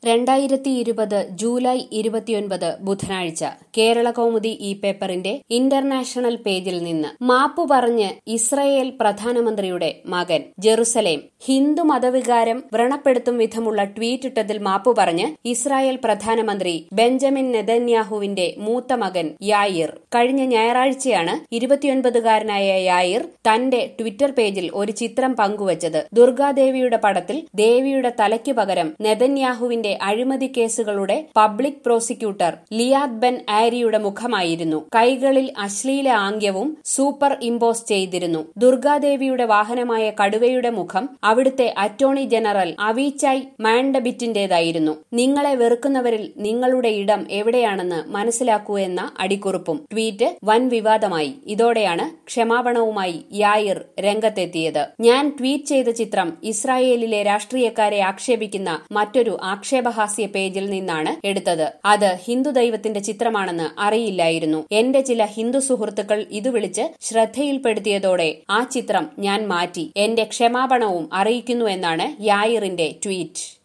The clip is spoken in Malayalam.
രണ്ടായിരത്തി ഇരുപത് ജൂലൈ ഇരുപത്തിയൊൻപത് ബുധനാഴ്ച കേരള കൗമുദി ഈ പേപ്പറിന്റെ ഇന്റർനാഷണൽ പേജിൽ നിന്ന് മാപ്പു പറഞ്ഞ് ഇസ്രയേൽ പ്രധാനമന്ത്രിയുടെ മകൻ ജെറുസലേം ഹിന്ദു മതവികാരം വ്രണപ്പെടുത്തും വിധമുള്ള ട്വീറ്റ് ഇട്ടതിൽ മാപ്പു പറഞ്ഞ് ഇസ്രായേൽ പ്രധാനമന്ത്രി ബെഞ്ചമിൻ നെതന്യാഹുവിന്റെ മൂത്ത മകൻ യായിർ കഴിഞ്ഞ ഞായറാഴ്ചയാണ് ഇരുപത്തിയൊൻപതുകാരനായ യായിർ തന്റെ ട്വിറ്റർ പേജിൽ ഒരു ചിത്രം പങ്കുവച്ചത് ദുർഗാദേവിയുടെ പടത്തിൽ ദേവിയുടെ തലയ്ക്ക് പകരം നെതന്യാഹുവിന്റെ അഴിമതി കേസുകളുടെ public prosecutor Liad Ben Ari മുഖമായിരുന്നു കൈകളിൽ അശ്ലീല ആംഗ്യവും സൂപ്പർ ഇമ്പോസ് ചെയ്തിരുന്നു ദുർഗാദേവിയുടെ വാഹനമായ കടുവയുടെ മുഖം അവിടുത്തെ അറ്റോർണി ജനറൽ അവീച്ചായ് മാൻഡബിറ്റിന്റേതായിരുന്നു നിങ്ങളെ വെറുക്കുന്നവരിൽ നിങ്ങളുടെ ഇടം എവിടെയാണെന്ന് മനസ്സിലാക്കൂ എന്ന അടിക്കുറിപ്പും ട്വീറ്റ് വൻ വിവാദമായി ഇതോടെയാണ് ക്ഷമാപണവുമായി യായിർ രംഗത്തെത്തിയത് ഞാൻ ട്വീറ്റ് ചെയ്ത ചിത്രം ഇസ്രായേലിലെ രാഷ്ട്രീയക്കാരെ ആക്ഷേപിക്കുന്ന മറ്റൊരു ആക്ഷേപഹാസ്യ പേജിൽ നിന്നാണ് എടുത്തത് അത് ഹിന്ദു ദൈവത്തിന്റെ ചിത്രമാണെന്ന് അറിയില്ലായിരുന്നു എന്റെ ചില ഹിന്ദു സുഹൃത്തുക്കൾ ഇത് വിളിച്ച് ശ്രദ്ധയിൽപ്പെടുത്തിയതോടെ ആ ചിത്രം ഞാൻ മാറ്റി എന്റെ ക്ഷമാപണവും അറിയിക്കുന്നു എന്നാണ് യായിറിന്റെ ട്വീറ്റ്